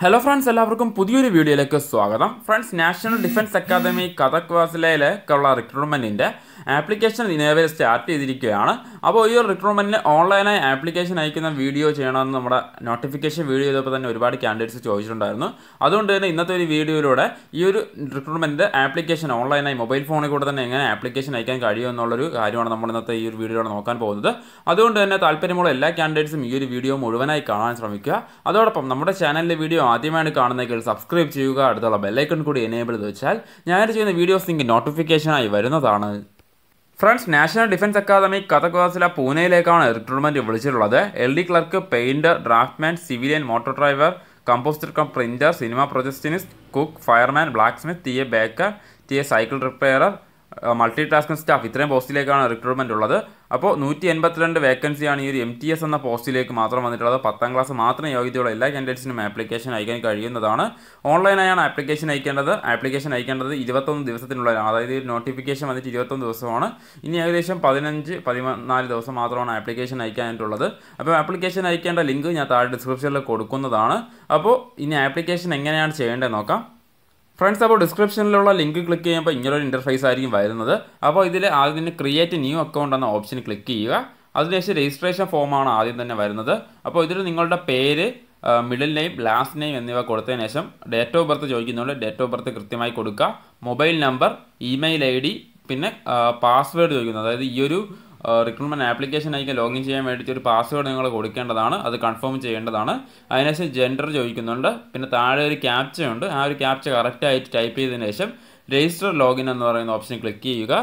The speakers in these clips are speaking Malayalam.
ഹലോ ഫ്രണ്ട്സ് എല്ലാവർക്കും പുതിയൊരു വീഡിയോയിലേക്ക് സ്വാഗതം ഫ്രണ്ട്സ് നാഷണൽ ഡിഫൻസ് അക്കാദമി കഥക് വാസിലയിലേക്കുള്ള റിക്രൂട്ട്മെൻറ്റിൻ്റെ ആപ്ലിക്കേഷൻ നിലവിൽ സ്റ്റാർട്ട് ചെയ്തിരിക്കുകയാണ് അപ്പോൾ ഈ ഒരു റിക്രൂട്ട്മെൻറ്റിന് ഓൺലൈനായി ആപ്ലിക്കേഷൻ അയക്കുന്ന വീഡിയോ ചെയ്യണമെന്ന് നമ്മുടെ നോട്ടിഫിക്കേഷൻ വീഡിയോ ചെയ്തപ്പോൾ തന്നെ ഒരുപാട് കാൻഡിഡേറ്റ്സ് ചോദിച്ചിട്ടുണ്ടായിരുന്നു അതുകൊണ്ട് തന്നെ ഇന്നത്തെ ഒരു വീഡിയോയിലൂടെ ഈ ഒരു റിക്രൂട്ട്മെൻറ്റ് ആപ്ലിക്കേഷൻ ഓൺലൈനായി മൊബൈൽ ഫോണിൽ കൂടെ തന്നെ എങ്ങനെ ആപ്ലിക്കേഷൻ അയക്കാൻ കഴിയുമെന്നുള്ളൊരു കാര്യമാണ് നമ്മൾ ഇന്നത്തെ ഈ ഒരു വീഡിയോയിലൂടെ നോക്കാൻ പോകുന്നത് അതുകൊണ്ട് തന്നെ താല്പര്യമുള്ള എല്ലാ കാൻഡിഡേറ്റ്സും ഈ ഒരു വീഡിയോ മുഴുവനായി കാണാൻ ശ്രമിക്കുക അതോടൊപ്പം നമ്മുടെ ചാനലിലെ വീഡിയോ ആദ്യമായിട്ട് കാണുന്നെങ്കിൽ സബ്സ്ക്രൈബ് ചെയ്യുക അടുത്തുള്ള ബെല്ലൈക്കൺ കൂടി എനേബിൾ ചെയ്ത് വെച്ചാൽ ഞാൻ ചെയ്യുന്ന വീഡിയോസ് നിങ്ങൾക്ക് നോട്ടിഫിക്കേഷനായി വരുന്നതാണ് friends national defence academy Khadakwasla പൂനെയിലേക്കാണ് റിക്രൂട്ട്മെന്റ് വിളിച്ചിട്ടുള്ളത് L D clerk painter draftsman civilian motor driver compositor cum printer cinema projectionist cook fireman blacksmith T A baker T A cycle repairer multi tasking staff ഇത്രയും പോസ്റ്റിലേക്കാണ് റിക്രൂട്ട്മെന്റ് ഉള്ളത് അപ്പോൾ നൂറ്റി എൺപത്തിരണ്ട് വേക്കൻസിയാണ് ഈ ഒരു എം ടി എസ് എന്ന പോസ്റ്റിലേക്ക് മാത്രം വന്നിട്ടുള്ളത് പത്താം ക്ലാസ് മാത്രം യോഗ്യതയുള്ള എല്ലാ കാൻഡിഡേറ്റ്സിനും ആപ്ലിക്കേഷൻ അയക്കാൻ കഴിയുന്നതാണ് ഓൺലൈനായാണ് ആപ്ലിക്കേഷൻ അയക്കേണ്ടത് ആപ്ലിക്കേഷൻ അയക്കേണ്ടത് ഇരുപത്തൊന്ന് ദിവസത്തിനുള്ളിലാണ് അതായത് ഈ നോട്ടിഫിക്കേഷൻ വന്നിട്ട് ഇരുപത്തൊന്ന് ദിവസമാണ് ഇനി ഏകദേശം പതിനഞ്ച് പതിനാല് ദിവസം മാത്രമാണ് ആപ്ലിക്കേഷൻ അയക്കാനായിട്ടുള്ളത് അപ്പോൾ ആപ്ലിക്കേഷൻ അയക്കേണ്ട ലിങ്ക് ഞാൻ താഴെ ഡിസ്ക്രിപ്ഷനിൽ കൊടുക്കുന്നതാണ് അപ്പോൾ ഇനി ആപ്ലിക്കേഷൻ എങ്ങനെയാണ് ചെയ്യേണ്ടത് നോക്കാം ഫ്രണ്ട്സ് അപ്പോൾ ഡിസ്ക്രിപ്ഷനിലുള്ള ലിങ്ക് ക്ലിക്ക് ചെയ്യുമ്പോൾ ഇങ്ങനൊരു ഇൻ്റർഫേസ് ആയിരിക്കും വരുന്നത് അപ്പോൾ ഇതിൽ ആദ്യം തന്നെ ക്രിയേറ്റ് ന്യൂ അക്കൗണ്ട് എന്ന ഓപ്ഷൻ ക്ലിക്ക് ചെയ്യുക അതിനുശേഷം രജിസ്ട്രേഷൻ ഫോമാണ് ആദ്യം തന്നെ വരുന്നത് അപ്പോൾ ഇതിൽ നിങ്ങളുടെ പേര് മിഡിൽ നെയിം ലാസ്റ്റ് നെയിം എന്നിവ കൊടുത്തതിന് ശേഷം ഡേറ്റ് ഓഫ് ബർത്ത് ചോദിക്കുന്നുണ്ട് ഡേറ്റ് ഓഫ് ബർത്ത് കൃത്യമായി കൊടുക്കുക mobile number email I D പിന്നെ പാസ്വേഡ് ചോദിക്കുന്നു അതായത് ഈ ഒരു റിക്രൂട്ട്മെൻറ്റ് ആപ്ലിക്കേഷൻ അയക്കാൻ ലോഗിൻ ചെയ്യാൻ വേണ്ടിയിട്ട് ഒരു പാസ്വേഡ് നിങ്ങൾ കൊടുക്കേണ്ടതാണ് അത് കൺഫേം ചെയ്യേണ്ടതാണ് അതിനുശേഷം ജെൻഡർ ചോദിക്കുന്നുണ്ട് പിന്നെ താഴെ ഒരു ക്യാപ്ച ഉണ്ട് ആ ഒരു ക്യാപ്ച കറക്റ്റായിട്ട് ടൈപ്പ് ചെയ്തതിന് ശേഷം രജിസ്റ്റർ ലോഗിൻ എന്ന് പറയുന്ന ഓപ്ഷൻ ക്ലിക്ക് ചെയ്യുക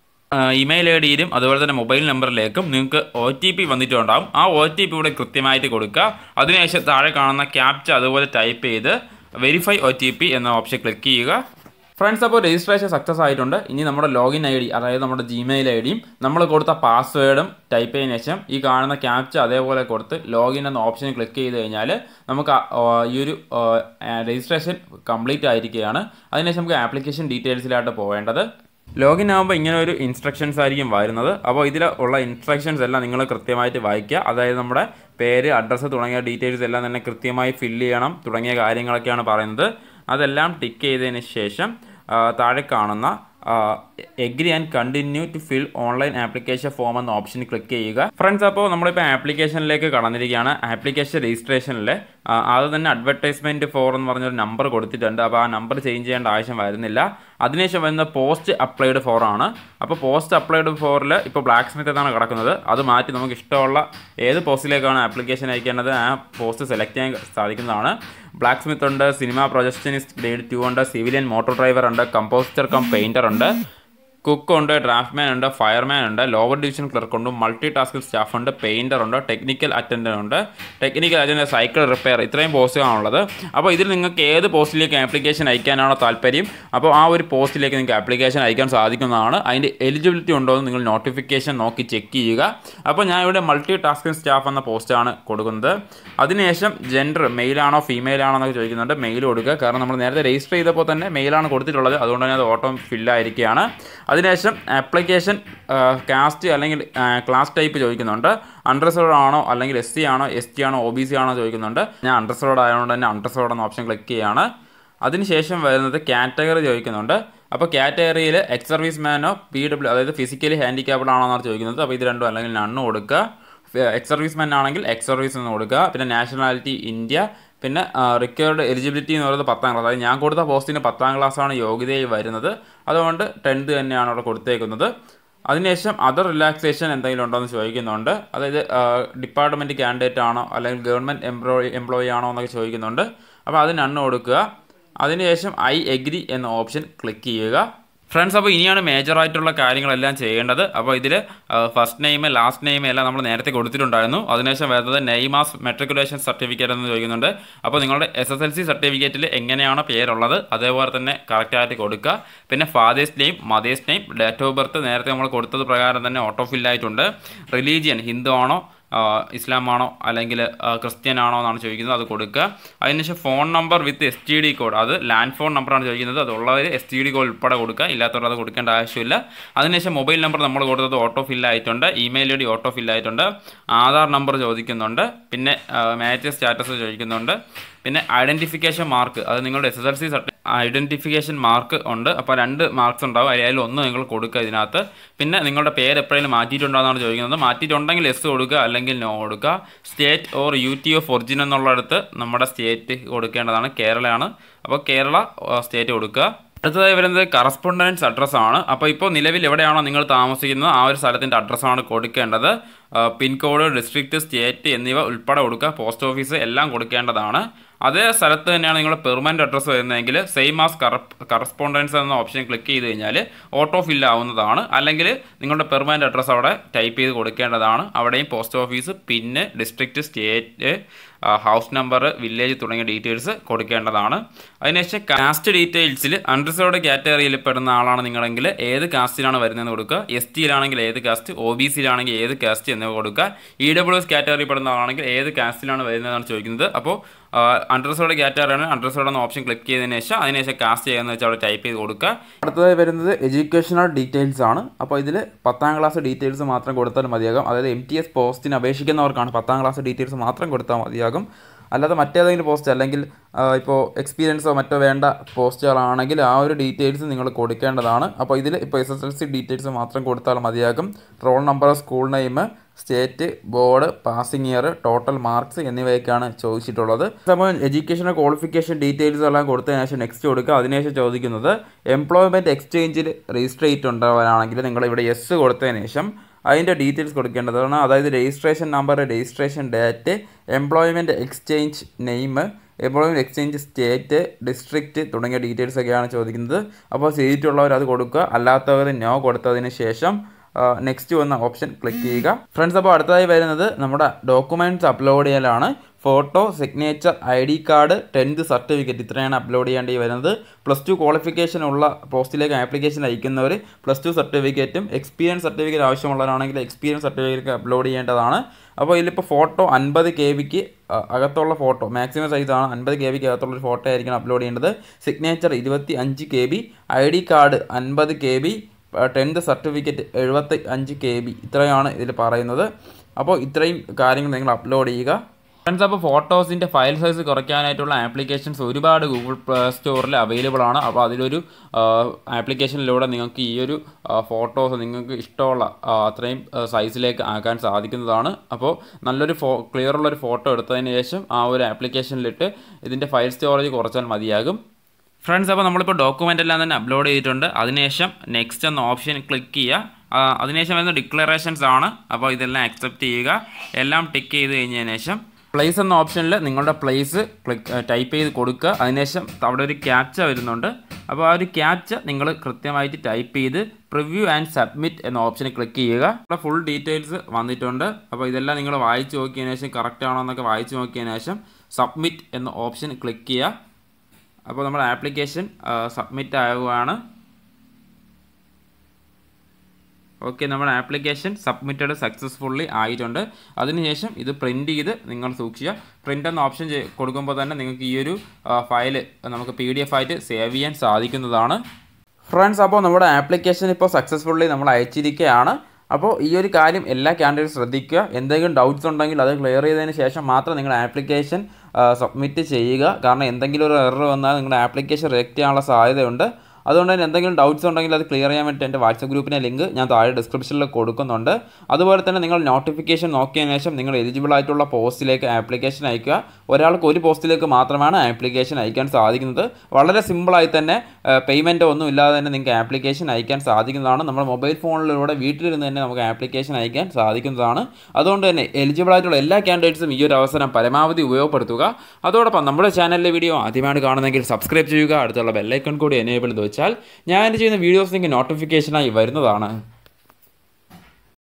ഇമെയിൽ ഐ ഡിയിലും അതുപോലെ തന്നെ മൊബൈൽ നമ്പറിലേക്കും നിങ്ങൾക്ക് ഒ ടി പി വന്നിട്ടുണ്ടാകും ആ ഒ ടി പി ഇവിടെ കൃത്യമായിട്ട് കൊടുക്കുക അതിനുശേഷം താഴെ കാണുന്ന ക്യാപ്ച അതുപോലെ ടൈപ്പ് ചെയ്ത് വെരിഫൈ ഒ ടി പി എന്ന ഓപ്ഷൻ ക്ലിക്ക് ചെയ്യുക ഫ്രണ്ട്സ് അപ്പോൾ രജിസ്ട്രേഷൻ സക്സസ് ആയിട്ടുണ്ട് ഇനി നമ്മുടെ ലോഗിൻ ഐ ഡി അതായത് നമ്മുടെ ജിമെയിൽ ഐ ഡിയും നമ്മൾ കൊടുത്ത പാസ്വേഡും ടൈപ്പ് ചെയ്തതിനു ശേഷം ഈ കാണുന്ന ക്യാപ്ച അതേപോലെ കൊടുത്ത് ലോഗിൻ എന്ന ഓപ്ഷൻ ക്ലിക്ക് ചെയ്ത് കഴിഞ്ഞാൽ നമുക്ക് ഈ ഒരു രജിസ്ട്രേഷൻ കംപ്ലീറ്റ് ആയിരിക്കുകയാണ് അതിനുശേഷം നമുക്ക് ആപ്ലിക്കേഷൻ ഡീറ്റെയിൽസിലായിട്ട് പോവേണ്ടത് ലോഗിൻ ആകുമ്പോൾ ഇങ്ങനെ ഒരു ഇൻസ്ട്രക്ഷൻസ് ആയിരിക്കും വരുന്നത് അപ്പോൾ ഇതിൽ ഉള്ള ഇൻസ്ട്രക്ഷൻസ് എല്ലാം നിങ്ങൾ കൃത്യമായിട്ട് വായിക്കുക അതായത് നമ്മുടെ പേര് അഡ്രസ്സ് തുടങ്ങിയ ഡീറ്റെയിൽസ് എല്ലാം തന്നെ കൃത്യമായി ഫില്ല് ചെയ്യണം തുടങ്ങിയ കാര്യങ്ങളൊക്കെയാണ് പറയുന്നത് അതെല്ലാം ടിക്ക് ചെയ്തതിന് ശേഷം താഴെ കാണുന്ന agree and continue to fill online application form എന്ന ഓപ്ഷൻ ക്ലിക്ക് ചെയ്യുക ഫ്രണ്ട്സ് അപ്പോൾ നമ്മളിപ്പോൾ ആപ്ലിക്കേഷനിലേക്ക് കടന്നിരിക്കുകയാണ് ആപ്ലിക്കേഷൻ രജിസ്ട്രേഷനിൽ അത് തന്നെ അഡ്വർടൈസ്മെൻറ്റ് ഫോർ എന്ന് പറഞ്ഞൊരു നമ്പർ കൊടുത്തിട്ടുണ്ട് അപ്പോൾ ആ നമ്പർ ചേഞ്ച് ചെയ്യേണ്ട ആവശ്യം വരുന്നില്ല അതിനുശേഷം വരുന്ന പോസ്റ്റ് അപ്ലൈഡ് ഫോർ ആണ് അപ്പോൾ പോസ്റ്റ് അപ്ലൈഡ് ഫോറിൽ ഇപ്പോൾ ബ്ലാക്ക് സ്മിത്ത് എന്നാണ് കിടക്കുന്നത് അത് മാറ്റി നമുക്ക് ഇഷ്ടമുള്ള ഏത് പോസ്റ്റിലേക്കാണ് ആപ്ലിക്കേഷൻ അയക്കേണ്ടത് ആ പോസ്റ്റ് സെലക്ട് ചെയ്യാൻ സാധിക്കുന്നതാണ് ബ്ലാക്ക് സ്മിത്ത് ഉണ്ട് സിനിമ പ്രൊജക്ഷനിസ്റ്റ് ഗ്രേഡ് ടു ഉണ്ട് സിവിലിയൻ മോട്ടോർ ഡ്രൈവർ ഉണ്ട് കമ്പോസ്റ്റർ കം പെയിൻറ്റർ ഉണ്ട് കുക്ക് ഉണ്ട് ഡ്രാഫ്റ്റ്മാൻ ഉണ്ട് ഫയർമാൻ ഉണ്ട് ലോവർ ഡിവിഷൻ ക്ലർക്ക് ഉണ്ട് മൾട്ടി ടാസ്കിൽ സ്റ്റാഫ് ഉണ്ട് പെയിൻറ്റർ ഉണ്ട് ടെക്നിക്കൽ അറ്റൻഡൻ്റ് ഉണ്ട് ടെക്നിക്കൽ അറ്റൻഡൻ്റ് സൈക്കിൾ റിപ്പയർ ഇത്രയും പോസ്റ്റുകളാണുള്ളത് അപ്പോൾ ഇതിൽ നിങ്ങൾക്ക് ഏത് പോസ്റ്റിലേക്ക് ആപ്ലിക്കേഷൻ അയക്കാനാണോ താല്പര്യം അപ്പോൾ ആ ഒരു പോസ്റ്റിലേക്ക് നിങ്ങൾക്ക് ആപ്ലിക്കേഷൻ അയക്കാൻ സാധിക്കുന്നതാണ് അതിൻ്റെ എലിജിബിലിറ്റി ഉണ്ടോ എന്ന് നിങ്ങൾ നോട്ടിഫിക്കേഷൻ നോക്കി ചെക്ക് ചെയ്യുക അപ്പോൾ ഞാൻ ഇവിടെ മൾട്ടി ടാസ്കിംഗ് സ്റ്റാഫ് എന്ന പോസ്റ്റാണ് കൊടുക്കുന്നത് അതിനുശേഷം ജെൻഡർ മെയിലാണോ ഫീമെയിൽ ആണോ എന്നൊക്കെ ചോദിക്കുന്നുണ്ട് മെയിൽ കൊടുക്കുക കാരണം നമ്മൾ നേരത്തെ രജിസ്റ്റർ ചെയ്തപ്പോൾ തന്നെ മെയിലാണ് കൊടുത്തിട്ടുള്ളത് അതുകൊണ്ട് തന്നെ അത് ഓട്ടോ ഫില്ലായിരിക്കുകയാണ് അതിനുശേഷം ആപ്ലിക്കേഷൻ കാസ്റ്റ് അല്ലെങ്കിൽ ക്ലാസ് ടൈപ്പ് ചോദിക്കുന്നുണ്ട് അണ്ടർസോഡ് ആണോ അല്ലെങ്കിൽ എസ് സി ആണോ എസ് ടി ആണോ ഒ ബി സി ആണോ ചോദിക്കുന്നുണ്ട് ഞാൻ അണ്ടർസോഡ് ആയതുകൊണ്ട് തന്നെ അണ്ടർസോഡ് എന്ന ഓപ്ഷൻ ക്ലിക്ക് ചെയ്യുകയാണ് അതിനുശേഷം വരുന്നത് കാറ്റഗറി ചോദിക്കുന്നുണ്ട് അപ്പോൾ കാറ്റഗറിയിൽ എക്സ് സർവീസ് മാനോ പി ഡബ്ല്യു അതായത് ഫിസിക്കലി ഹാൻഡിക്യാപ്ഡ് ആണോ എന്നാണ് ചോദിക്കുന്നത് അപ്പോൾ ഇത് രണ്ടും അല്ലെങ്കിൽ നണ്ണ് കൊടുക്കുക എക്സ് സർവീസ് മാൻ ആണെങ്കിൽ എക്സ് സർവീസ് എന്ന് കൊടുക്കുക പിന്നെ നാഷണാലിറ്റി ഇന്ത്യ പിന്നെ റിക്വയർഡ് എലിജിബിലിറ്റി എന്ന് പറയുന്നത് പത്താം ക്ലാസ് അതായത് ഞാൻ കൊടുത്ത പോസ്റ്റിന് പത്താം ക്ലാസ്സാണ് യോഗ്യതയായി വരുന്നത് അതുകൊണ്ട് ടെൻത്ത് തന്നെയാണ് അവിടെ കൊടുത്തേക്കുന്നത് അതിനുശേഷം അതർ റിലാക്സേഷൻ എന്തെങ്കിലും ഉണ്ടോ എന്ന് ചോദിക്കുന്നുണ്ട് അതായത് ഡിപ്പാർട്ട്മെൻറ്റ് കാൻഡിഡേറ്റ് ആണോ അല്ലെങ്കിൽ ഗവൺമെൻറ് എംപ്ലോയി എംപ്ലോയി ആണോ എന്നൊക്കെ ചോദിക്കുന്നുണ്ട് അപ്പോൾ അതിന് അണ്ണ് കൊടുക്കുക അതിനുശേഷം ഐ എഗ്രി എന്ന ഓപ്ഷൻ ക്ലിക്ക് ചെയ്യുക ഫ്രണ്ട്സ് അപ്പോൾ ഇനിയാണ് മേജർ ആയിട്ടുള്ള കാര്യങ്ങളെല്ലാം ചെയ്യേണ്ടത് അപ്പോൾ ഇതിൽ ഫസ്റ്റ് നെയിം ലാസ്റ്റ് നെയിം എല്ലാം നമ്മൾ നേരത്തെ കൊടുത്തിട്ടുണ്ടായിരുന്നു അതിനുശേഷം വരുന്നത് നെയ്മാസ് മെട്രിക്കുലേഷൻ സർട്ടിഫിക്കറ്റ് എന്ന് ചോദിക്കുന്നുണ്ട് അപ്പോൾ നിങ്ങളുടെ എസ് എസ് എൽ സി സർട്ടിഫിക്കറ്റിൽ എങ്ങനെയാണ് പേരുള്ളത് അതേപോലെ തന്നെ കറക്റ്റായിട്ട് കൊടുക്കുക പിന്നെ father's name mother's name date of birth നേരത്തെ നമ്മൾ കൊടുത്തത് പ്രകാരം തന്നെ ഓട്ടോ ഫില്ലായിട്ടുണ്ട് റിലീജിയൻ ഹിന്ദു ആണോ ഇസ്ലാം ആണോ അല്ലെങ്കിൽ ക്രിസ്ത്യൻ ആണോ എന്നാണ് ചോദിക്കുന്നത് അത് കൊടുക്കുക അതിനുശേഷം phone number with S T D code അത് ലാൻഡ് ഫോൺ നമ്പറാണ് ചോദിക്കുന്നത് അതുള്ളവർ എസ് ടി ഡി കോഡ് ഉൾപ്പെടെ കൊടുക്കുക ഇല്ലാത്തവർ അത് കൊടുക്കേണ്ട ആവശ്യമില്ല അതിനുശേഷം മൊബൈൽ നമ്പർ നമ്മൾ കൊടുത്തത് ഓട്ടോ ഫില്ലായിട്ടുണ്ട് ഇമെയിൽ ഐ ഡി ഓട്ടോ ഫില്ലായിട്ടുണ്ട് ആധാർ നമ്പർ ചോദിക്കുന്നുണ്ട് പിന്നെ മാരേജ് സ്റ്റാറ്റസ് ചോദിക്കുന്നുണ്ട് പിന്നെ ഐഡൻറ്റിഫിക്കേഷൻ മാർക്ക് അത് നിങ്ങളുടെ എസ് എസ് എൽ സി സർട്ടി ഐഡൻറ്റിഫിക്കേഷൻ മാർക്ക് ഉണ്ട് അപ്പോൾ രണ്ട് മാർക്സ് ഉണ്ടാവും അതിൽ ഒന്ന് നിങ്ങൾ കൊടുക്കുക ഇതിനകത്ത് പിന്നെ നിങ്ങളുടെ പേര് എപ്പോഴെങ്കിലും മാറ്റിയിട്ടുണ്ടോ എന്നാണ് ചോദിക്കുന്നത് മാറ്റിയിട്ടുണ്ടെങ്കിൽ എസ് കൊടുക്കുക അല്ലെങ്കിൽ നോ കൊടുക്കുക state or U T of origin എന്നുള്ളിടത്ത് നമ്മുടെ സ്റ്റേറ്റ് കൊടുക്കേണ്ടതാണ് കേരളയാണ് അപ്പോൾ കേരള സ്റ്റേറ്റ് കൊടുക്കുക അടുത്തതായി വരുന്നത് കറസ്പോണ്ടൻസ് അഡ്രസ്സ് ആണ് അപ്പോൾ ഇപ്പോൾ നിലവിൽ എവിടെയാണോ നിങ്ങൾ താമസിക്കുന്നത് ആ ഒരു സ്ഥലത്തിൻ്റെ അഡ്രസ്സാണ് കൊടുക്കേണ്ടത് പിൻകോഡ് ഡിസ്ട്രിക്റ്റ് സ്റ്റേറ്റ് എന്നിവ ഉൾപ്പെടെ കൊടുക്കുക പോസ്റ്റ് ഓഫീസ് എല്ലാം കൊടുക്കേണ്ടതാണ് അതേ സ്ഥലത്ത് തന്നെയാണ് നിങ്ങളുടെ പെർമനൻറ്റ് അഡ്രസ്സ് വരുന്നതെങ്കിൽ സെയിം ആസ് കറ കറസ്പോണ്ടൻസ് എന്ന ഓപ്ഷൻ ക്ലിക്ക് ചെയ്ത് കഴിഞ്ഞാൽ ഓട്ടോ ഫില്ല് ആവുന്നതാണ് അല്ലെങ്കിൽ നിങ്ങളുടെ പെർമനൻറ്റ് അഡ്രസ്സ് അവിടെ ടൈപ്പ് ചെയ്ത് കൊടുക്കേണ്ടതാണ് അവിടെയും പോസ്റ്റ് ഓഫീസ് പിന്നെ district state house number village തുടങ്ങിയ ഡീറ്റെയിൽസ് കൊടുക്കേണ്ടതാണ് അതിനുശേഷം കാസ്റ്റ് ഡീറ്റെയിൽസിൽ അൺറിസർവ്ഡ് കാറ്റഗറിയിൽ പെടുന്ന ആളാണ് നിങ്ങളെങ്കിൽ ഏത് കാസ്റ്റിലാണ് വരുന്നതെന്ന് കൊടുക്കുക എസ് ടിയിലാണെങ്കിൽ ഏത് കാസ്റ്റ് ഒ ബി സിയിലാണെങ്കിൽ ഏത് കാസ്റ്റ് എന്നിവ കൊടുക്കുക ഇ ഡബ്ല്യു എസ് കാറ്റഗറി പെടുന്ന ആളാണെങ്കിൽ ഏത് കാസ്റ്റിലാണ് വരുന്നതെന്നാണ് ചോദിക്കുന്നത് അപ്പോൾ അൺറിസർവ്ഡ് കാറ്റഗറിയാണ് അൺറിസർവ്ഡ് എന്ന ഓപ്ഷൻ ക്ലിക്ക് ചെയ്തതിന് ശേഷം അതിനുശേഷം കാസ്റ്റ് ചെയ്യുന്ന വെച്ചാൽ അവിടെ ടൈപ്പ് ചെയ്ത് കൊടുക്കുക അടുത്തതായി വരുന്നത് എഡ്യൂക്കേഷണൽ ഡീറ്റെയിൽസ് ആണ് അപ്പോൾ ഇതിൽ പത്താം ക്ലാസ് ഡീറ്റെയിൽസ് മാത്രം കൊടുത്താൽ മതിയാകും അതായത് എം ടി എസ് പോസ്റ്റിന് അപേക്ഷിക്കുന്നവർക്കാണ് പത്താം ക്ലാസ് ഡീറ്റെയിൽസ് മാത്രം കൊടുത്താൽ മതിയാകും അല്ലാതെ മറ്റേതെങ്കിലും പോസ്റ്റ് അല്ലെങ്കിൽ ഇപ്പോൾ എക്സ്പീരിയൻസോ മറ്റോ വേണ്ട പോസ്റ്റുകളാണെങ്കിൽ ആ ഒരു ഡീറ്റെയിൽസ് നിങ്ങൾ കൊടുക്കേണ്ടതാണ് അപ്പോൾ ഇതിൽ ഇപ്പോൾ S S L C details മാത്രം കൊടുത്താൽ മതിയാകും roll number school name state board passing year total marks എന്നിവയൊക്കെയാണ് ചോദിച്ചിട്ടുള്ളത് സമയം എഡ്യൂക്കേഷണൽ ക്വാളിഫിക്കേഷൻ ഡീറ്റെയിൽസ് എല്ലാം കൊടുത്തതിന് ശേഷം നെക്സ്റ്റ് കൊടുക്കുക അതിനുശേഷം ചോദിക്കുന്നത് എംപ്ലോയ്മെൻറ്റ് എക്സ്ചേഞ്ചിൽ രജിസ്റ്റർ ചെയ്തിട്ടുള്ളവരാണെങ്കിൽ നിങ്ങൾ ഇവിടെ യെസ് കൊടുത്തതിന് ശേഷം അതിൻ്റെ ഡീറ്റെയിൽസ് കൊടുക്കേണ്ടതാണ് അതായത് registration number registration date employment exchange name employment exchange state district തുടങ്ങിയ ഡീറ്റെയിൽസ് ഒക്കെയാണ് ചോദിക്കുന്നത് അപ്പോൾ ചെയ്തിട്ടുള്ളവർ അത് കൊടുക്കുക അല്ലാത്തവർ നോ കൊടുത്തതിന് ശേഷം നെക്സ്റ്റ് വന്ന ഓപ്ഷൻ ക്ലിക്ക് ചെയ്യുക ഫ്രണ്ട്സ് അപ്പോൾ അടുത്തതായി വരുന്നത് നമ്മുടെ ഡോക്യുമെൻറ്റ്സ് അപ്ലോഡ് ചെയ്യലാണ് photo signature I D card tenth certificate ഇത്രയാണ് അപ്ലോഡ് ചെയ്യേണ്ടി വരുന്നത് പ്ലസ് ടു ക്വാളിഫിക്കേഷൻ ഉള്ള പോസ്റ്റിലേക്ക് ആപ്ലിക്കേഷൻ അയക്കുന്നവർ പ്ലസ് ടു സർട്ടിഫിക്കറ്റും എക്സ്പീരിയൻസ് സർട്ടിഫിക്കറ്റ് ആവശ്യമുള്ളവരാണെങ്കിൽ എക്സ്പീരിയൻസ് സർട്ടിഫിക്കറ്റ് അപ്ലോഡ് ചെയ്യേണ്ടതാണ് അപ്പോൾ ഇതിലിപ്പോൾ ഫോട്ടോ അൻപത് കെ ബിക്ക് അകത്തുള്ള ഫോട്ടോ മാക്സിമം സൈസാണ് അൻപത് കെ ബിക്ക് അകത്തുള്ള ഒരു ഫോട്ടോ ആയിരിക്കണം അപ്ലോഡ് ചെയ്യേണ്ടത് സിഗ്നേച്ചർ ഇരുപത്തി അഞ്ച് K B I D card അൻപത് കെ ബി ടെൻത്ത് സർട്ടിഫിക്കറ്റ് എഴുപത്തി അഞ്ച് കെ ബി ഇത്രയാണ് ഇതിൽ പറയുന്നത് അപ്പോൾ ഇത്രയും കാര്യങ്ങൾ നിങ്ങൾ അപ്ലോഡ് ചെയ്യുക ഫ്രണ്ട്സ് അപ്പോൾ ഫോട്ടോസിൻ്റെ ഫയൽ സൈസ് കുറയ്ക്കാനായിട്ടുള്ള ആപ്ലിക്കേഷൻസ് ഒരുപാട് ഗൂഗിൾ പ്ലേ സ്റ്റോറിൽ അവൈലബിൾ ആണ് അപ്പോൾ അതിലൊരു ആപ്ലിക്കേഷനിലൂടെ നിങ്ങൾക്ക് ഈ ഒരു ഫോട്ടോസ് നിങ്ങൾക്ക് ഇഷ്ടമുള്ള അത്രയും സൈസിലേക്ക് ആക്കാൻ സാധിക്കുന്നതാണ് അപ്പോൾ നല്ലൊരു ഫോ ക്ലിയർ ഉള്ളൊരു ഫോട്ടോ എടുത്തതിന് ശേഷം ആ ഒരു ആപ്ലിക്കേഷനിലിട്ട് ഇതിൻ്റെ ഫയൽ സ്റ്റോറേജ് കുറച്ചാൽ മതിയാകും ഫ്രണ്ട്സ് അപ്പോൾ നമ്മളിപ്പോൾ ഡോക്യുമെൻ്റ് എല്ലാം തന്നെ അപ്ലോഡ് ചെയ്തിട്ടുണ്ട് അതിനുശേഷം നെക്സ്റ്റ് എന്ന ഓപ്ഷൻ ക്ലിക്ക് ചെയ്യുക അതിനുശേഷം വരുന്ന ഡിക്ലറേഷൻസ് ആണ് അപ്പോൾ ഇതെല്ലാം അക്സെപ്റ്റ് ചെയ്യുക എല്ലാം ടിക്ക് ചെയ്ത് കഴിഞ്ഞതിന് ശേഷം പ്ലേസ് എന്ന ഓപ്ഷനിൽ നിങ്ങളുടെ പ്ലേസ് ക്ലിക്ക് ടൈപ്പ് ചെയ്ത് കൊടുക്കുക അതിനുശേഷം അവിടെ ഒരു ക്യാപ്ച വരുന്നുണ്ട് അപ്പോൾ ആ ഒരു ക്യാപ്ച നിങ്ങൾ കൃത്യമായിട്ട് ടൈപ്പ് ചെയ്ത് പ്രിവ്യൂ ആൻഡ് സബ്മിറ്റ് എന്ന ഓപ്ഷനിൽ ക്ലിക്ക് ചെയ്യുക ഇവിടെ ഫുൾ ഡീറ്റെയിൽസ് വന്നിട്ടുണ്ട് അപ്പോൾ ഇതെല്ലാം നിങ്ങൾ വായിച്ച് നോക്കിയതിന് ശേഷം കറക്റ്റ് ആണോ എന്നൊക്കെ വായിച്ച് നോക്കിയതിന് ശേഷം സബ്മിറ്റ് എന്ന ഓപ്ഷൻ ക്ലിക്ക് ചെയ്യുക അപ്പോൾ നമ്മുടെ ആപ്ലിക്കേഷൻ സബ്മിറ്റ് ആവുകയാണ് ഓക്കെ നമ്മുടെ ആപ്ലിക്കേഷൻ സബ്മിറ്റഡ് സക്സസ്ഫുള്ളി ആയിട്ടുണ്ട് അതിനുശേഷം ഇത് പ്രിൻറ്റ് ചെയ്ത് നിങ്ങൾ സൂക്ഷിക്കുക പ്രിൻ്റ് എന്ന ഓപ്ഷൻ കൊടുക്കുമ്പോൾ തന്നെ നിങ്ങൾക്ക് ഈ ഒരു ഫയൽ നമുക്ക് പി ഡി എഫ് ആയിട്ട് സേവ് ചെയ്യാൻ സാധിക്കുന്നതാണ് ഫ്രണ്ട്സ് അപ്പോൾ നമ്മുടെ ആപ്ലിക്കേഷൻ ഇപ്പോൾ സക്സസ്ഫുള്ളി നമ്മൾ അയച്ചിരിക്കുകയാണ് അപ്പോൾ ഈ ഒരു കാര്യം എല്ലാ ക്യാൻഡിഡേറ്റ്സ് ശ്രദ്ധിക്കുക എന്തെങ്കിലും ഡൗട്ട്സ് ഉണ്ടെങ്കിൽ അത് ക്ലിയർ ചെയ്തതിന് ശേഷം മാത്രം നിങ്ങൾ ആപ്ലിക്കേഷൻ സബ്മിറ്റ് ചെയ്യുക കാരണം എന്തെങ്കിലും ഒരു എറർ വന്നാൽ നിങ്ങളുടെ ആപ്ലിക്കേഷൻ റിജക്റ്റ് ചെയ്യാനുള്ള സാധ്യതയുണ്ട് അതുകൊണ്ട് തന്നെ എന്തെങ്കിലും ഡൗട്ട്സ് ഉണ്ടെങ്കിൽ അത് ക്ലിയർ ചെയ്യാൻ വേണ്ടി എൻ്റെ വാട്സപ്പ് ഗ്രൂപ്പിൻ്റെ ലിങ്ക് ഞാൻ താഴെ ഡിസ്ക്രിപ്ഷനിൽ കൊടുക്കുന്നുണ്ട് അതുപോലെ തന്നെ നിങ്ങൾ നോട്ടിഫിക്കേഷൻ നോക്കിയതിന് ശേഷം നിങ്ങൾ എലിജിബിൾ ആയിട്ടുള്ള പോസ്റ്റിലേക്ക് ആപ്ലിക്കേഷൻ അയക്കുക ഒരാൾക്ക് ഒരു പോസ്റ്റിലേക്ക് മാത്രമാണ് ആപ്ലിക്കേഷൻ അയക്കാൻ സാധിക്കുന്നത് വളരെ സിമ്പിളായി തന്നെ പേയ്മെൻറ്റോ ഒന്നും ഇല്ലാതെ തന്നെ നിങ്ങൾക്ക് ആപ്ലിക്കേഷൻ അയക്കാൻ സാധിക്കുന്നതാണ് നമ്മുടെ മൊബൈൽ ഫോണിലൂടെ വീട്ടിലിരുന്ന് തന്നെ നമുക്ക് ആപ്ലിക്കേഷൻ അയക്കാൻ സാധിക്കുന്നതാണ് അതുകൊണ്ട് തന്നെ എലിജിബിൾ ആയിട്ടുള്ള എല്ലാ കാൻഡിഡേറ്റ്സും ഈ ഒരു അവസരം പരമാവധി ഉപയോഗപ്പെടുത്തുക അതോടൊപ്പം നമ്മുടെ ചാനലിലെ വീഡിയോ ആദ്യമായിട്ട് കാണുന്നെങ്കിൽ സബ്സ്ക്രൈബ് ചെയ്യുക അടുത്തുള്ള ബെല്ലൈക്കൺ കൂടി എനേബിൾ ചെയ്ത് വെച്ചാൽ ഞാൻ ചെയ്യുന്ന വീഡിയോസ് നിങ്ങൾക്ക് നോട്ടിഫിക്കേഷനായി വരുന്നതാണ്